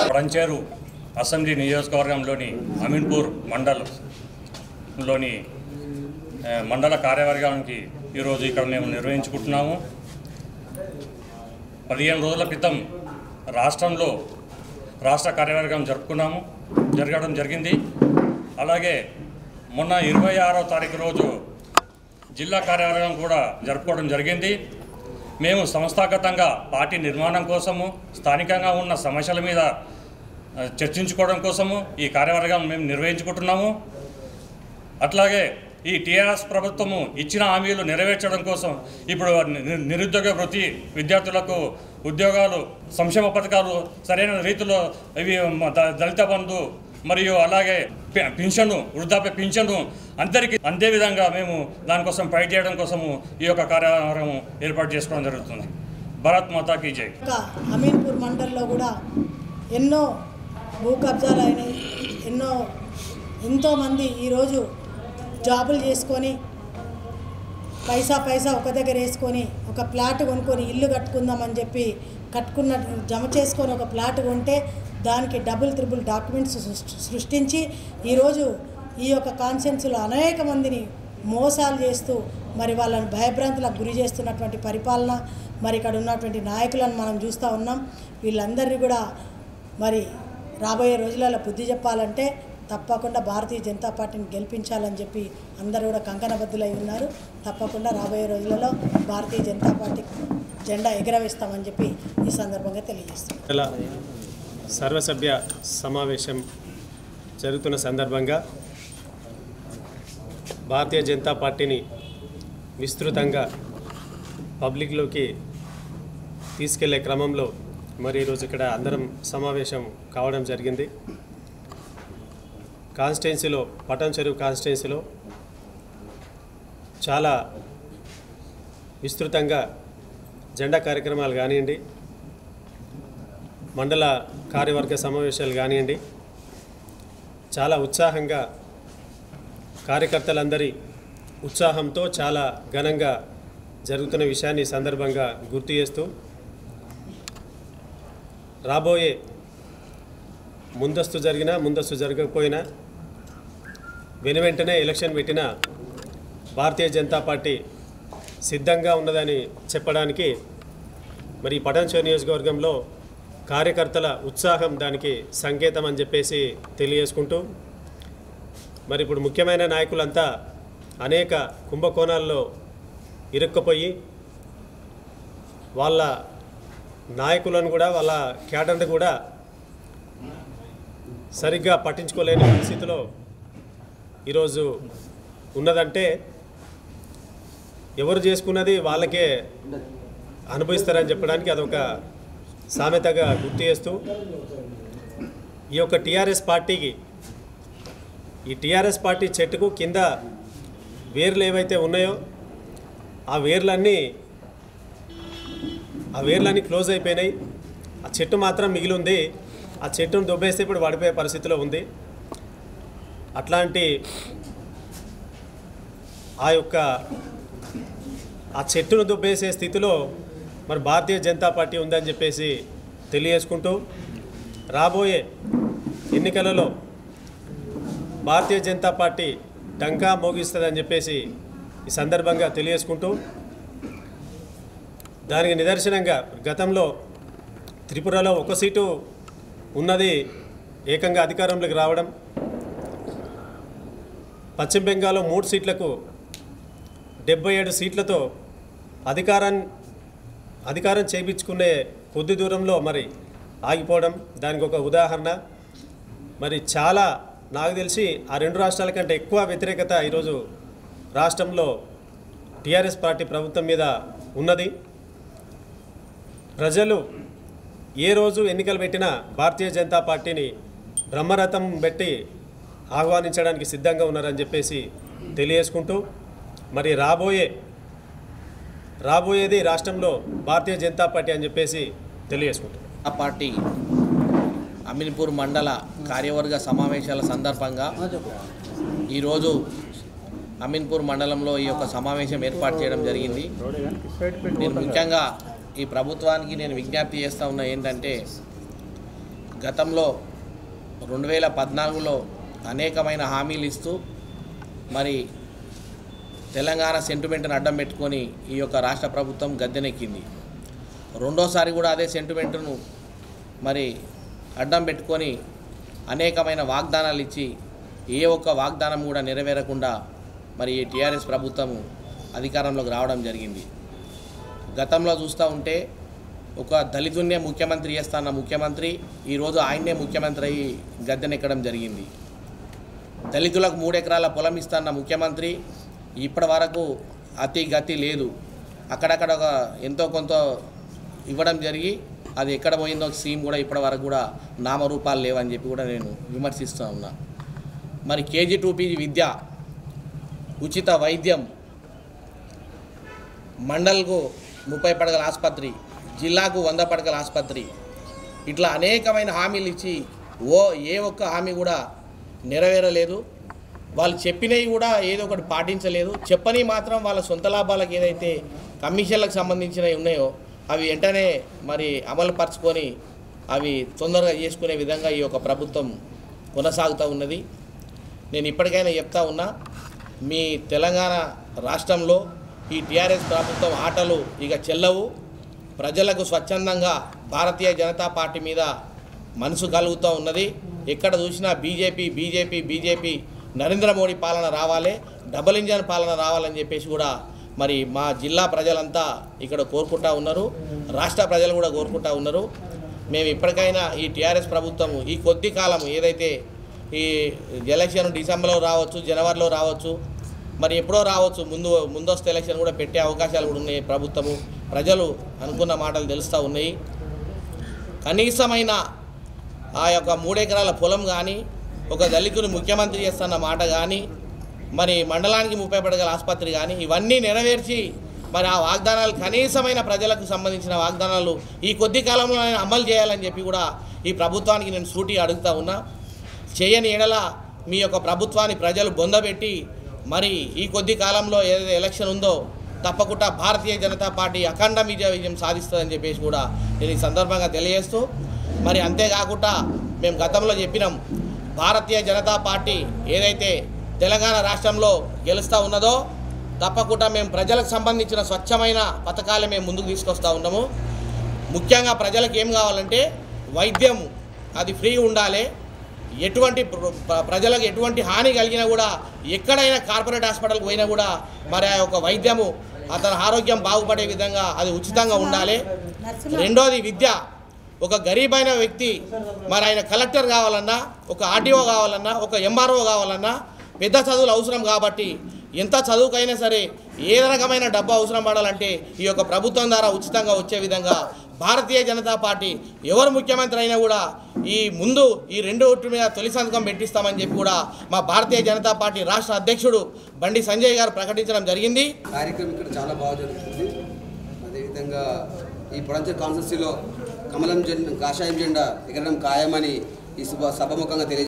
పడంచేరు assembly నియోజకవర్గంలోని అమీన్పూర్ మండలంలోని ఆ, మండల కార్యవర్గానికి ఈరోజు ఇక్కడ మేము నిర్వహించుకుంటున్నాము పదిహేను రోజుల క్రితం రాష్ట్రంలో రాష్ట్ర కార్యవర్గం జరుపుకున్నాము జరగడం జరిగింది అలాగే మొన్న ఇరవై ఆరో తారీఖు రోజు జిల్లా కార్యవర్గం కూడా జరుపుకోవడం జరిగింది మేము సంస్థాగతంగా పార్టీ నిర్మాణం కోసము స్థానికంగా ఉన్న సమస్యల మీద ఆ, చర్చించుకోవడం కోసము ఈ కార్యవర్గం మేము నిర్వహించుకుంటున్నాము అట్లాగే ఈ టీఆర్ఎస్ ప్రభుత్వము ఇచ్చిన హామీలు నెరవేర్చడం కోసం ఇప్పుడు ని- నిరుద్యోగ వృత్తి విద్యార్థులకు ఉద్యోగాలు సంక్షేమ పథకాలు సరైన రీతిలో ఇవి మ- ద- దళిత బంధు మరియు అలాగే పె- పింఛను వృద్ధాప్య పింఛను అందరికీ అందే విధంగా మేము దానికోసం ఫైట్ చేయడం కోసము ఈ యొక్క కార్యక్రమం ఏర్పాటు చేసుకోవడం జరుగుతుంది భారత్ మాతాకి జై ఇంకా అమీన్పూర్ మండల్లో కూడా ఎన్నో భూ కబ్జాలు అయినాయి ఎన్నో ఎంతోమంది ఈరోజు జాబులు చేసుకొని పైసా పైసా ఒక దగ్గర వేసుకొని ఒక ప్లాట్ కొనుక్కొని ఇల్లు కట్టుకుందామని చెప్పి కట్టుకున్న జమ చేసుకొని ఒక ప్లాట్ కొంటే దానికి డబుల్ త్రిబుల్ డాక్యుమెంట్స్ సృష్టి- సృష్టించి ఈరోజు ఈ యొక్క కాన్సెన్స్లో అనేక మందిని మోసాలు చేస్తూ మరి వాళ్ళని భయభ్రాంతులకు గురి చేస్తున్నటువంటి పరిపాలన మరి ఇక్కడ ఉన్నటువంటి నాయకులను మనం చూస్తూ ఉన్నాం వీళ్ళందరినీ కూడా మరి రాబోయే రోజులలో బుద్ధి చెప్పాలంటే తప్పకుండా భారతీయ జనతా పార్టీని గెలిపించాలని చెప్పి అందరూ కూడా కంకణబద్దులై ఉన్నారు తప్పకుండా రాబోయే రోజులలో భారతీయ జనతా పార్టీ జెండా ఎగరవేస్తామని చెప్పి ఈ సందర్భంగా తెలియజేస్తున్నాం ఇలా సర్వసభ్య సమావేశం జరుగుతున్న సందర్భంగా భారతీయ జనతా పార్టీని విస్తృతంగా పబ్లిక్లోకి తీసుకెళ్లే క్రమంలో మరి ఈరోజు ఇక్కడ అందరం సమావేశం కావడం జరిగింది కాన్స్టిట్యున్సీలో పటం చెరువు కాన్స్టిట్యున్సీలో చాలా విస్తృతంగా జెండా కార్యక్రమాలు కానివ్వండి మండల కార్యవర్గ సమావేశాలు కానివ్వండి చాలా ఉత్సాహంగా కార్యకర్తలందరి ఉత్సాహంతో చాలా ఘనంగా జరుగుతున్న విషయాన్ని ఈ సందర్భంగా గుర్తు చేస్తూ రాబోయే ముందస్తు జరిగినా ముందస్తు జరగకపోయినా వెను వెంటనే ఎలక్షన్ పెట్టిన భారతీయ జనతా పార్టీ సిద్ధంగా ఉన్నదని చెప్పడానికి మరి ఈ పటాన్చో నియోజకవర్గంలో కార్యకర్తల ఉత్సాహం దానికి సంకేతం అని చెప్పేసి తెలియజేసుకుంటూ మరి ఇప్పుడు ముఖ్యమైన నాయకులంతా అనేక కుంభకోణాల్లో ఇరుక్కుపోయి వాళ్ళ నాయకులను కూడా వాళ్ళ క్యాడర్ని కూడా సరిగ్గా పట్టించుకోలేని పరిస్థితిలో ఈరోజు ఉన్నదంటే ఎవరు చేసుకున్నది వాళ్ళకే అనుభవిస్తారని చెప్పడానికి అదొక సామెతగా గుర్తు చేస్తూ ఈ యొక్క టీఆర్ఎస్ పార్టీకి ఈ టీఆర్ఎస్ పార్టీ చెట్టుకు కింద వేర్లు ఏవైతే ఉన్నాయో ఆ వేర్లన్నీ ఆ వేర్లన్నీ క్లోజ్ అయిపోయినాయి ఆ చెట్టు మాత్రం మిగిలి ఉంది ఆ చెట్టును దుబ్బేస్తే ఇప్పుడు పడిపోయే పరిస్థితిలో ఉంది అట్లాంటి ఆ యొక్క ఆ చెట్టును దుబ్బేసే స్థితిలో మరి భారతీయ జనతా పార్టీ ఉందని చెప్పేసి తెలియజేసుకుంటూ రాబోయే ఎన్నికలలో భారతీయ జనతా పార్టీ డంకా మోగిస్తుందని చెప్పేసి ఈ సందర్భంగా తెలియజేసుకుంటూ దానికి నిదర్శనంగా గతంలో త్రిపురలో ఒక సీటు ఉన్నది ఏకంగా అధికారంలోకి రావడం పశ్చిమ బెంగాల్లో మూడు సీట్లకు డెబ్బై ఏడు సీట్లతో అధికారం అధికారం చేయించుకునే కొద్ది దూరంలో మరి ఆగిపోవడం దానికి ఒక ఉదాహరణ మరి చాలా నాకు తెలిసి ఆ రెండు రాష్ట్రాల కంటే ఎక్కువ వ్యతిరేకత ఈరోజు రాష్ట్రంలో టీఆర్ఎస్ పార్టీ ప్రభుత్వం మీద ఉన్నది ప్రజలు ఏ రోజు ఎన్నికలు పెట్టినా భారతీయ జనతా పార్టీని బ్రహ్మరథం పెట్టి ఆహ్వానించడానికి సిద్ధంగా ఉన్నారని చెప్పేసి తెలియజేసుకుంటూ మరి రాబోయే రాబోయేది రాష్ట్రంలో భారతీయ జనతా పార్టీ అని చెప్పేసి తెలియజేసుకుంటాం ఆ పార్టీ అమీన్పూర్ మండల కార్యవర్గ సమావేశాల సందర్భంగా ఈరోజు అమీన్పూర్ మండలంలో ఈ యొక్క సమావేశం ఏర్పాటు చేయడం జరిగింది నేను ముఖ్యంగా ఈ ప్రభుత్వానికి నేను విజ్ఞప్తి చేస్తూ ఉన్నా ఏంటంటే గతంలో రెండు వేల పద్నాలుగులో అనేకమైన హామీలు ఇస్తూ మరి తెలంగాణ సెంటిమెంట్ని అడ్డం పెట్టుకొని ఈ యొక్క రాష్ట్ర ప్రభుత్వం గద్దెనెక్కింది రెండోసారి కూడా అదే సెంటిమెంట్ను మరి అడ్డం పెట్టుకొని అనేకమైన వాగ్దానాలు ఇచ్చి ఏ ఒక్క వాగ్దానం కూడా నెరవేరకుండా మరి ఈ టీఆర్ఎస్ ప్రభుత్వం అధికారంలోకి రావడం జరిగింది గతంలో చూస్తూ ఉంటే ఒక దళితున్నే ముఖ్యమంత్రి చేస్తాన్న ముఖ్యమంత్రి ఈరోజు ఆయన్నే ముఖ్యమంత్రి అయ్యి గద్దెనెక్కడం జరిగింది దళితులకు మూడెకరాల పొలం ఇస్తాన్న ముఖ్యమంత్రి ఇప్పటి వరకు అతి గతి లేదు అక్కడక్కడ ఒక ఎంతో కొంత ఇవ్వడం జరిగి అది ఎక్కడ పోయిందో సీమ్ కూడా ఇప్పటి వరకు కూడా నామరూపాలు లేవని చెప్పి కూడా నేను విమర్శిస్తూ ఉన్నా మరి కేజీ టూ పీజీ విద్య ఉచిత వైద్యం మండల్కు ముప్పై పడగల ఆసుపత్రి జిల్లాకు వంద పడగల ఆసుపత్రి ఇట్లా అనేకమైన హామీలు ఇచ్చి ఓ ఏ ఒక్క హామీ కూడా నెరవేరలేదు వాళ్ళు చెప్పినవి కూడా ఏదో ఒకటి పాటించలేదు చెప్పని మాత్రం వాళ్ళ సొంత లాభాలకు ఏదైతే కమిషన్లకు సంబంధించినవి ఉన్నాయో అవి వెంటనే మరి అమలు పరుచుకొని అవి తొందరగా చేసుకునే విధంగా ఈ యొక్క ప్రభుత్వం కొనసాగుతూ ఉన్నది నేను ఇప్పటికైనా చెప్తా ఉన్నా మీ తెలంగాణ రాష్ట్రంలో ఈ టీఆర్ఎస్ ప్రభుత్వం ఆటలు ఇక చెల్లవు ప్రజలకు స్వచ్ఛందంగా భారతీయ జనతా పార్టీ మీద మనసు కలుగుతూ ఉన్నది ఎక్కడ చూసినా BJP BJP BJP Narendra Modi పాలన రావాలి డబుల్ ఇంజన్ పాలన రావాలని చెప్పేసి కూడా మరి మా జిల్లా ప్రజలంతా ఇక్కడ కోరుకుంటా ఉన్నారు రాష్ట్ర ప్రజలు కూడా కోరుకుంటా ఉన్నారు మేము ఇప్పటికైనా ఈ టీఆర్ఎస్ ప్రభుత్వం ఈ కొద్ది కాలం ఏదైతే ఈ ఎలక్షన్ డిసెంబర్లో రావచ్చు జనవరిలో రావచ్చు మరి ఎప్పుడో రావచ్చు ముందు ముందస్తు ఎలక్షన్ కూడా పెట్టే అవకాశాలు కూడా ఉన్నాయి ప్రభుత్వము ప్రజలు అనుకున్న మాటలు తెలుస్తూ ఉన్నాయి కనీసమైన ఆ యొక్క మూడెకరాల పొలం కానీ ఒక దళితుని ముఖ్యమంత్రి చేస్తున్న మాట కానీ మరి మండలానికి ముప్పై పడగల ఆసుపత్రి కానీ ఇవన్నీ నెరవేర్చి మరి ఆ వాగ్దానాలు కనీసమైన ప్రజలకు సంబంధించిన వాగ్దానాలు ఈ కొద్ది కాలంలో అమలు చేయాలని చెప్పి కూడా ఈ ప్రభుత్వానికి నేను సూటి అడుగుతా ఉన్నా చేయని ఎడల మీ యొక్క ప్రభుత్వాన్ని ప్రజలు బొందబెట్టి మరి ఈ కొద్ది కాలంలో ఏదైతే ఎలక్షన్ ఉందో తప్పకుండా భారతీయ జనతా పార్టీ అఖండ విజయ విజయం సాధిస్తుందని చెప్పేసి కూడా నేను ఈ సందర్భంగా తెలియజేస్తూ మరి అంతేకాకుండా మేము గతంలో చెప్పినాం భారతీయ జనతా పార్టీ ఏదైతే తెలంగాణ రాష్ట్రంలో గెలుస్తూ ఉన్నదో తప్పకుండా మేము ప్రజలకు సంబంధించిన స్వచ్ఛమైన పథకాలే మేము ముందుకు తీసుకొస్తూ ఉన్నాము ముఖ్యంగా ప్రజలకు ఏం కావాలంటే వైద్యం అది ఫ్రీ ఉండాలి ఎటువంటి ప్ర- ప్ర- ప్రజలకు ఎటువంటి హాని కలిగినా కూడా ఎక్కడైనా కార్పొరేట్ హాస్పిటల్కి పోయినా కూడా మరి ఆ యొక్క వైద్యము అతని ఆరోగ్యం బాగుపడే విధంగా అది ఉచితంగా ఉండాలి రెండోది విద్య ఒక గరీబ్ అయిన వ్యక్తి మరి ఆయన కలెక్టర్ కావాలన్నా ఒక ఆర్టీఓ కావాలన్నా ఒక ఎంఆర్ఓ కావాలన్నా పెద్ద చదువులు అవసరం కాబట్టి ఎంత చదువుకైనా సరే ఏ రకమైన డబ్బు అవసరం పడాలంటే ఈ యొక్క ప్రభుత్వం ద్వారా ఉచితంగా వచ్చే విధంగా భారతీయ జనతా పార్టీ ఎవరు ముఖ్యమంత్రి అయినా కూడా ఈ ముందు ఈ రెండు ఓట్ల మీద తొలి సంతకం పెట్టిస్తామని చెప్పి కూడా మా భారతీయ జనతా పార్టీ రాష్ట్ర అధ్యక్షుడు బండి సంజయ్ గారు ప్రకటించడం జరిగింది కార్యక్రమం ఇక్కడ చాలా బాగా జరుగుతుంది అదేవిధంగా ఈ పొడంచర్ కాన్స్టిట్యూన్సీలో కమలం జెండా కాషాయం జెండా ఎగరడం ఖాయమని ఈ శుభ సభముఖంగా తెలియ